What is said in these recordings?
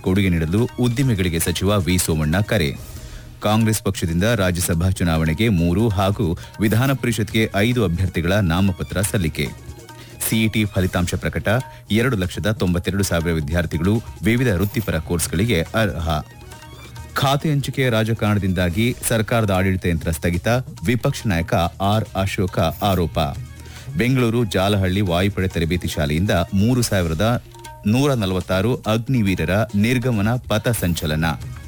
ಕೊಡುಗೆ ನೀಡಲು ಉದ್ದಿಮೆಗಳಿಗೆ ಸಚಿವ ವಿ ಸೋಮಣ್ಣ ಕರೆ ಕಾಂಗ್ರೆಸ್ ಪಕ್ಷದಿಂದ ರಾಜ್ಯಸಭಾ ಚುನಾವಣೆಗೆ ಮೂರು ಹಾಗೂ ವಿಧಾನ ಪರಿಷತ್ಗೆ ಐದು ಅಭ್ಯರ್ಥಿಗಳ ನಾಮಪತ್ರ ಸಲ್ಲಿಕೆ ಸಿಇಟಿ ಫಲಿತಾಂಶ ಪ್ರಕಟ ಎರಡು ಲಕ್ಷದ ತೊಂಬತ್ತೆರಡು ಸಾವಿರ ವಿದ್ಯಾರ್ಥಿಗಳು ವಿವಿಧ ವೃತ್ತಿಪರ ಕೋರ್ಸ್ಗಳಿಗೆ ಅರ್ಹ ಖಾತೆ ಹಂಚಿಕೆಯ ರಾಜಕಾರಣದಿಂದಾಗಿ ಸರ್ಕಾರದ ಆಡಳಿತ ಯಂತ್ರ ಸ್ಥಗಿತ ವಿಪಕ್ಷ ನಾಯಕ ಆರ್ ಅಶೋಕ ಆರೋಪ ಬೆಂಗಳೂರು ಜಾಲಹಳ್ಳಿ ವಾಯುಪಡೆ ತರಬೇತಿ ಶಾಲೆಯಿಂದ ಮೂರು ಸಾವಿರದ ನೂರ ನಲವತ್ತಾರು ಅಗ್ನಿವೀರರ ನಿರ್ಗಮನ ಪಥ ಸಂಚಲನ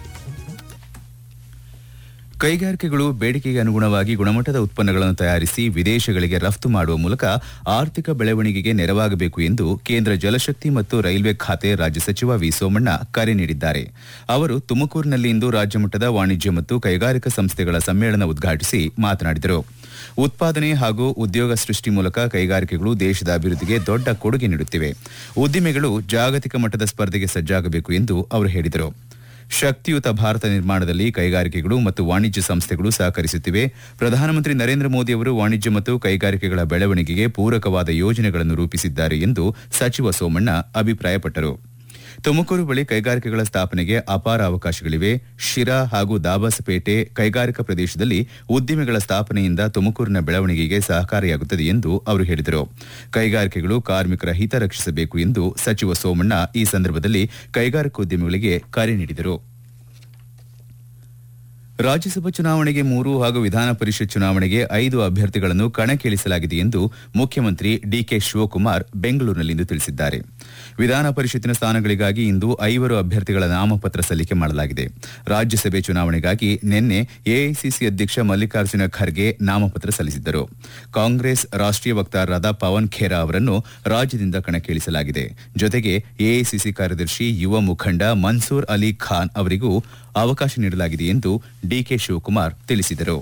ಕೈಗಾರಿಕೆಗಳು ಬೇಡಿಕೆಗೆ ಅನುಗುಣವಾಗಿ ಗುಣಮಟ್ಟದ ಉತ್ಪನ್ನಗಳನ್ನು ತಯಾರಿಸಿ ವಿದೇಶಗಳಿಗೆ ರಫ್ತು ಮಾಡುವ ಮೂಲಕ ಆರ್ಥಿಕ ಬೆಳವಣಿಗೆಗೆ ನೆರವಾಗಬೇಕು ಎಂದು ಕೇಂದ್ರ ಜಲಶಕ್ತಿ ಮತ್ತು ರೈಲ್ವೆ ಖಾತೆ ರಾಜ್ಯ ಸಚಿವ ವಿ ಸೋಮಣ್ಣ ಕರೆ ನೀಡಿದ್ದಾರೆ ಅವರು ತುಮಕೂರಿನಲ್ಲಿ ಇಂದು ರಾಜ್ಯಮಟ್ಟದ ವಾಣಿಜ್ಯ ಮತ್ತು ಕೈಗಾರಿಕಾ ಸಂಸ್ಥೆಗಳ ಸಮ್ಮೇಳನ ಉದ್ಘಾಟಿಸಿ ಮಾತನಾಡಿದರು ಉತ್ಪಾದನೆ ಹಾಗೂ ಉದ್ಯೋಗ ಸೃಷ್ಟಿ ಮೂಲಕ ಕೈಗಾರಿಕೆಗಳು ದೇಶದ ಅಭಿವೃದ್ಧಿಗೆ ದೊಡ್ಡ ಕೊಡುಗೆ ನೀಡುತ್ತಿವೆ ಉದ್ದಿಮೆಗಳು ಜಾಗತಿಕ ಮಟ್ಟದ ಸ್ಪರ್ಧೆಗೆ ಸಜ್ಜಾಗಬೇಕು ಎಂದು ಅವರು ಹೇಳಿದರು ಶಕ್ತಿಯುತ ಭಾರತ ನಿರ್ಮಾಣದಲ್ಲಿ ಕೈಗಾರಿಕೆಗಳು ಮತ್ತು ವಾಣಿಜ್ಯ ಸಂಸ್ಥೆಗಳು ಸಹಕರಿಸುತ್ತಿವೆ ಪ್ರಧಾನಮಂತ್ರಿ ನರೇಂದ್ರ ಮೋದಿ ಅವರು ವಾಣಿಜ್ಯ ಮತ್ತು ಕೈಗಾರಿಕೆಗಳ ಬೆಳವಣಿಗೆಗೆ ಪೂರಕವಾದ ಯೋಜನೆಗಳನ್ನು ರೂಪಿಸಿದ್ದಾರೆ ಎಂದು ಸಚಿವ ಸೋಮಣ್ಣ ಅಭಿಪ್ರಾಯಪಟ್ಟರು ತುಮಕೂರು ಬಳಿ ಕೈಗಾರಿಕೆಗಳ ಸ್ಥಾಪನೆಗೆ ಅಪಾರ ಅವಕಾಶಗಳಿವೆ ಶಿರಾ ಹಾಗೂ ದಾಬಾಸಪೇಟೆ ಕೈಗಾರಿಕಾ ಪ್ರದೇಶದಲ್ಲಿ ಉದ್ದಿಮೆಗಳ ಸ್ಥಾಪನೆಯಿಂದ ತುಮಕೂರಿನ ಬೆಳವಣಿಗೆಗೆ ಸಹಕಾರಿಯಾಗುತ್ತದೆ ಎಂದು ಅವರು ಹೇಳಿದರು ಕೈಗಾರಿಕೆಗಳು ಕಾರ್ಮಿಕರ ಹಿತ ರಕ್ಷಿಸಬೇಕು ಎಂದು ಸಚಿವ ಸೋಮಣ್ಣ ಈ ಸಂದರ್ಭದಲ್ಲಿ ಕೈಗಾರಿಕೋದ್ಯಮಿಗಳಿಗೆ ಕರೆ ನೀಡಿದರು ರಾಜ್ಯಸಭಾ ಚುನಾವಣೆಗೆ ಮೂರು ಹಾಗೂ ವಿಧಾನ ಪರಿಷತ್ ಚುನಾವಣೆಗೆ ಐದು ಅಭ್ಯರ್ಥಿಗಳನ್ನು ಕಣಕ್ಕಿಳಿಸಲಾಗಿದೆ ಎಂದು ಮುಖ್ಯಮಂತ್ರಿ ಡಿಕೆ ಶಿವಕುಮಾರ್ ಬೆಂಗಳೂರಿನಲ್ಲಿಂದು ತಿಳಿಸಿದ್ದಾರೆ ವಿಧಾನ ಪರಿಷತ್ತಿನ ಸ್ಥಾನಗಳಿಗಾಗಿ ಇಂದು ಐವರು ಅಭ್ಯರ್ಥಿಗಳ ನಾಮಪತ್ರ ಸಲ್ಲಿಕೆ ಮಾಡಲಾಗಿದೆ ರಾಜ್ಯಸಭೆ ಚುನಾವಣೆಗಾಗಿ ನಿನ್ನೆ ಎಐಸಿಸಿ ಅಧ್ಯಕ್ಷ ಮಲ್ಲಿಕಾರ್ಜುನ ಖರ್ಗೆ ನಾಮಪತ್ರ ಸಲ್ಲಿಸಿದ್ದರು ಕಾಂಗ್ರೆಸ್ ರಾಷ್ಟೀಯ ವಕ್ತಾರರಾದ ಪವನ್ ಖೇರಾ ಅವರನ್ನು ರಾಜ್ಯದಿಂದ ಕಣಕ್ಕಿಳಿಸಲಾಗಿದೆ ಜೊತೆಗೆ ಎಐಸಿಸಿ ಕಾರ್ಯದರ್ಶಿ ಯುವ ಮುಖಂಡ ಮನ್ಸೂರ್ ಅಲಿ ಖಾನ್ ಅವರಿಗೂ ಅವಕಾಶ ನೀಡಲಾಗಿದೆ ಎಂದು ಡಿಕೆ ಶಿವಕುಮಾರ್ ತಿಳಿಸಿದರು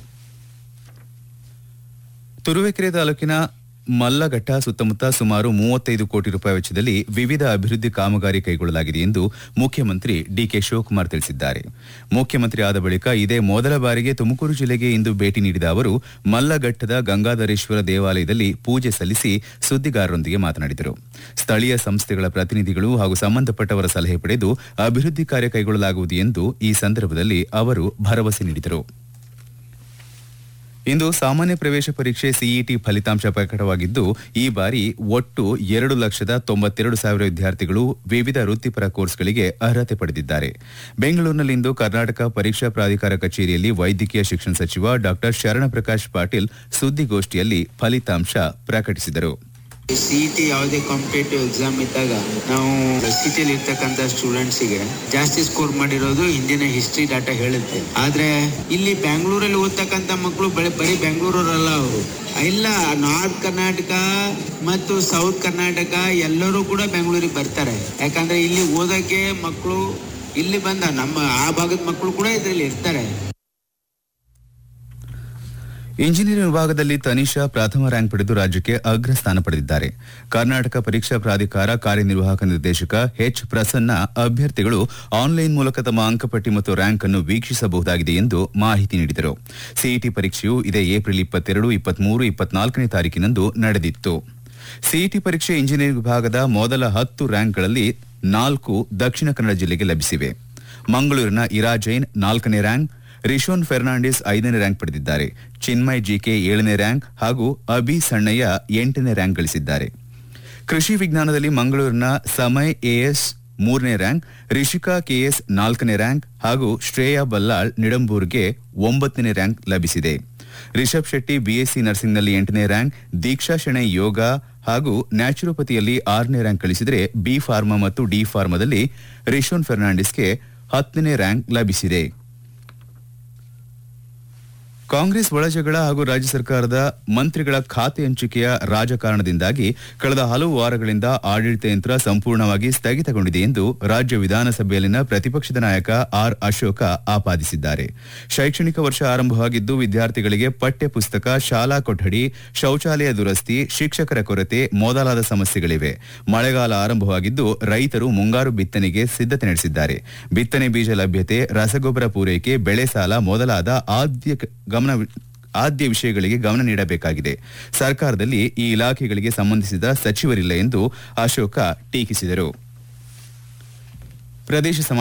ತುರುವೇಕೆರೆ ತಾಲೂಕಿನ ಮಲ್ಲಘಟ್ಟ ಸುತ್ತಮುತ್ತ ಸುಮಾರು ಮೂವತ್ತೈದು ಕೋಟಿ ರೂಪಾಯಿ ವೆಚ್ಚದಲ್ಲಿ ವಿವಿಧ ಅಭಿವೃದ್ಧಿ ಕಾಮಗಾರಿ ಕೈಗೊಳ್ಳಲಾಗಿದೆ ಎಂದು ಮುಖ್ಯಮಂತ್ರಿ ಡಿಕೆ ಶಿವಕುಮಾರ್ ತಿಳಿಸಿದ್ದಾರೆ ಮುಖ್ಯಮಂತ್ರಿ ಆದ ಬಳಿಕ ಇದೇ ಮೊದಲ ಬಾರಿಗೆ ತುಮಕೂರು ಜಿಲ್ಲೆಗೆ ಇಂದು ಭೇಟಿ ನೀಡಿದ ಅವರು ಮಲ್ಲಘಟ್ಟದ ಗಂಗಾಧರೇಶ್ವರ ದೇವಾಲಯದಲ್ಲಿ ಪೂಜೆ ಸಲ್ಲಿಸಿ ಸುದ್ದಿಗಾರರೊಂದಿಗೆ ಮಾತನಾಡಿದರು ಸ್ಥಳೀಯ ಸಂಸ್ಥೆಗಳ ಪ್ರತಿನಿಧಿಗಳು ಹಾಗೂ ಸಂಬಂಧಪಟ್ಟವರ ಸಲಹೆ ಪಡೆದು ಅಭಿವೃದ್ಧಿ ಕಾರ್ಯ ಕೈಗೊಳ್ಳಲಾಗುವುದು ಎಂದು ಈ ಸಂದರ್ಭದಲ್ಲಿ ಅವರು ಭರವಸೆ ನೀಡಿದರು ಇಂದು ಸಾಮಾನ್ಯ ಪ್ರವೇಶ ಪರೀಕ್ಷೆ ಸಿಇಟಿ ಫಲಿತಾಂಶ ಪ್ರಕಟವಾಗಿದ್ದು ಈ ಬಾರಿ ಒಟ್ಟು ಎರಡು ಲಕ್ಷದ ತೊಂಬತ್ತೆರಡು ಸಾವಿರ ವಿದ್ಯಾರ್ಥಿಗಳು ವಿವಿಧ ವೃತ್ತಿಪರ ಕೋರ್ಸ್ಗಳಿಗೆ ಅರ್ಹತೆ ಪಡೆದಿದ್ದಾರೆ ಬೆಂಗಳೂರಿನಲ್ಲಿಂದು ಕರ್ನಾಟಕ ಪರೀಕ್ಷಾ ಪ್ರಾಧಿಕಾರ ಕಚೇರಿಯಲ್ಲಿ ವೈದ್ಯಕೀಯ ಶಿಕ್ಷಣ ಸಚಿವ ಡಾ ಶರಣಪ್ರಕಾಶ್ ಪಾಟೀಲ್ ಸುದ್ದಿಗೋಷ್ಠಿಯಲ್ಲಿ ಫಲಿತಾಂಶ ಪ್ರಕಟಿಸಿದರು ಸಿಇಟಿ ಯಾವುದೇ ಕಾಂಪಿಟೇಟಿವ್ ಎಕ್ಸಾಮ್ ಇದ್ದಾಗ ನಾವು ಸಿಟಿಲಿ ಇರ್ತಕ್ಕಂಥ ಸ್ಟೂಡೆಂಟ್ಸಿಗೆ ಜಾಸ್ತಿ ಸ್ಕೋರ್ ಮಾಡಿರೋದು ಹಿಂದಿನ ಹಿಸ್ಟ್ರಿ ಡಾಟಾ ಹೇಳುತ್ತೆ ಆದ್ರೆ ಇಲ್ಲಿ ಬ್ಯಾಂಗ್ಳೂರಲ್ಲಿ ಓದ್ತಕ್ಕಂಥ ಮಕ್ಕಳು ಬರೀ ಬರೀ ಬೆಂಗಳೂರಲ್ಲ ಅವರು ಇಲ್ಲ ನಾರ್ತ್ ಕರ್ನಾಟಕ ಮತ್ತು ಸೌತ್ ಕರ್ನಾಟಕ ಎಲ್ಲರೂ ಕೂಡ ಬೆಂಗಳೂರಿಗೆ ಬರ್ತಾರೆ ಯಾಕಂದ್ರೆ ಇಲ್ಲಿ ಓದಕ್ಕೆ ಮಕ್ಕಳು ಇಲ್ಲಿ ಬಂದ ನಮ್ಮ ಆ ಭಾಗದ ಮಕ್ಕಳು ಕೂಡ ಇದರಲ್ಲಿ ಇರ್ತಾರೆ ಇಂಜಿನಿಯರಿಂಗ್ ವಿಭಾಗದಲ್ಲಿ ತನಿಷಾ ಪ್ರಥಮ ರ್ಯಾಂಕ್ ಪಡೆದು ರಾಜ್ಯಕ್ಕೆ ಅಗ್ರ ಸ್ಥಾನ ಪಡೆದಿದ್ದಾರೆ ಕರ್ನಾಟಕ ಪರೀಕ್ಷಾ ಪ್ರಾಧಿಕಾರ ಕಾರ್ಯನಿರ್ವಾಹಕ ನಿರ್ದೇಶಕ ಎಚ್ ಪ್ರಸನ್ನ ಅಭ್ಯರ್ಥಿಗಳು ಆನ್ಲೈನ್ ಮೂಲಕ ತಮ್ಮ ಅಂಕಪಟ್ಟಿ ಮತ್ತು ರ್ಯಾಂಕ್ ಅನ್ನು ವೀಕ್ಷಿಸಬಹುದಾಗಿದೆ ಎಂದು ಮಾಹಿತಿ ನೀಡಿದರು ಸಿಇಟಿ ಪರೀಕ್ಷೆಯು ಇದೇ ಏಪ್ರಿಲ್ ಇಪ್ಪತ್ತೆರಡು ಇಪ್ಪತ್ಮೂರು ಇಪ್ಪತ್ನಾಲ್ಕನೇ ತಾರೀಕಿನಂದು ನಡೆದಿತ್ತು ಸಿಇಟಿ ಪರೀಕ್ಷೆ ಇಂಜಿನಿಯರಿಂಗ್ ವಿಭಾಗದ ಮೊದಲ ಹತ್ತು ರ್ಯಾಂಕ್ಗಳಲ್ಲಿ ನಾಲ್ಕು ದಕ್ಷಿಣ ಕನ್ನಡ ಜಿಲ್ಲೆಗೆ ಲಭಿಸಿವೆ ಮಂಗಳೂರಿನ ಇರಾ ಜೈನ್ ನಾಲ್ಕನೇ ರ್ಯಾಂಕ್ ರಿಶೋನ್ ಫೆರ್ನಾಂಡಿಸ್ ಐದನೇ ರ್ಯಾಂಕ್ ಪಡೆದಿದ್ದಾರೆ ಚಿನ್ಮಯ್ ಜಿಕೆ ಏಳನೇ ರ್ಯಾಂಕ್ ಹಾಗೂ ಅಭಿ ಸಣ್ಣಯ್ಯ ಎಂಟನೇ ರ್ಯಾಂಕ್ ಗಳಿಸಿದ್ದಾರೆ ಕೃಷಿ ವಿಜ್ಞಾನದಲ್ಲಿ ಮಂಗಳೂರಿನ ಸಮಯ್ ಎಎಸ್ ಮೂರನೇ ರ್ಯಾಂಕ್ ರಿಷಿಕಾ ಕೆಎಸ್ ನಾಲ್ಕನೇ ರ್ಯಾಂಕ್ ಹಾಗೂ ಶ್ರೇಯಾ ಬಲ್ಲಾಳ್ ನಿಡಂಬೂರ್ಗೆ ಒಂಬತ್ತನೇ ರ್ಯಾಂಕ್ ಲಭಿಸಿದೆ ರಿಷಬ್ ಶೆಟ್ಟಿ ಬಿಎಸ್ಸಿ ನರ್ಸಿಂಗ್ನಲ್ಲಿ ಎಂಟನೇ ರ್ಯಾಂಕ್ ದೀಕ್ಷಾ ಶೆಣೈ ಯೋಗ ಹಾಗೂ ನ್ಯಾಚುರೋಪತಿಯಲ್ಲಿ ಆರನೇ ರ್ಯಾಂಕ್ ಗಳಿಸಿದರೆ ಬಿ ಫಾರ್ಮಾ ಮತ್ತು ಡಿ ಫಾರ್ಮಾದಲ್ಲಿ ರಿಶೋನ್ ಫೆರ್ನಾಂಡಿಸ್ಗೆ ಹತ್ತನೇ ರ್ಯಾಂಕ್ ಲಭಿಸಿದೆ ಕಾಂಗ್ರೆಸ್ ಒಳಜಗಳ ಹಾಗೂ ರಾಜ್ಯ ಸರ್ಕಾರದ ಮಂತ್ರಿಗಳ ಖಾತೆ ಹಂಚಿಕೆಯ ರಾಜಕಾರಣದಿಂದಾಗಿ ಕಳೆದ ಹಲವು ವಾರಗಳಿಂದ ಆಡಳಿತ ಯಂತ್ರ ಸಂಪೂರ್ಣವಾಗಿ ಸ್ಥಗಿತಗೊಂಡಿದೆ ಎಂದು ರಾಜ್ಯ ವಿಧಾನಸಭೆಯಲ್ಲಿನ ಪ್ರತಿಪಕ್ಷದ ನಾಯಕ ಆರ್ ಅಶೋಕ ಆಪಾದಿಸಿದ್ದಾರೆ ಶೈಕ್ಷಣಿಕ ವರ್ಷ ಆರಂಭವಾಗಿದ್ದು ವಿದ್ಯಾರ್ಥಿಗಳಿಗೆ ಪಠ್ಯ ಪುಸ್ತಕ ಶಾಲಾ ಕೊಠಡಿ ಶೌಚಾಲಯ ದುರಸ್ತಿ ಶಿಕ್ಷಕರ ಕೊರತೆ ಮೊದಲಾದ ಸಮಸ್ಯೆಗಳಿವೆ ಮಳೆಗಾಲ ಆರಂಭವಾಗಿದ್ದು ರೈತರು ಮುಂಗಾರು ಬಿತ್ತನೆಗೆ ಸಿದ್ಧತೆ ನಡೆಸಿದ್ದಾರೆ ಬಿತ್ತನೆ ಬೀಜ ಲಭ್ಯತೆ ರಸಗೊಬ್ಬರ ಪೂರೈಕೆ ಬೆಳೆ ಸಾಲ ಮೊದಲಾದ ಆದ್ಯ ಗಮನ ಆದ್ಯ ವಿಷಯಗಳಿಗೆ ಗಮನ ನೀಡಬೇಕಾಗಿದೆ ಸರ್ಕಾರದಲ್ಲಿ ಈ ಇಲಾಖೆಗಳಿಗೆ ಸಂಬಂಧಿಸಿದ ಸಚಿವರಿಲ್ಲ ಎಂದು ಅಶೋಕ ಟೀಕಿಸಿದರು ಪ್ರದೇಶ ಸಮಾಚಾರ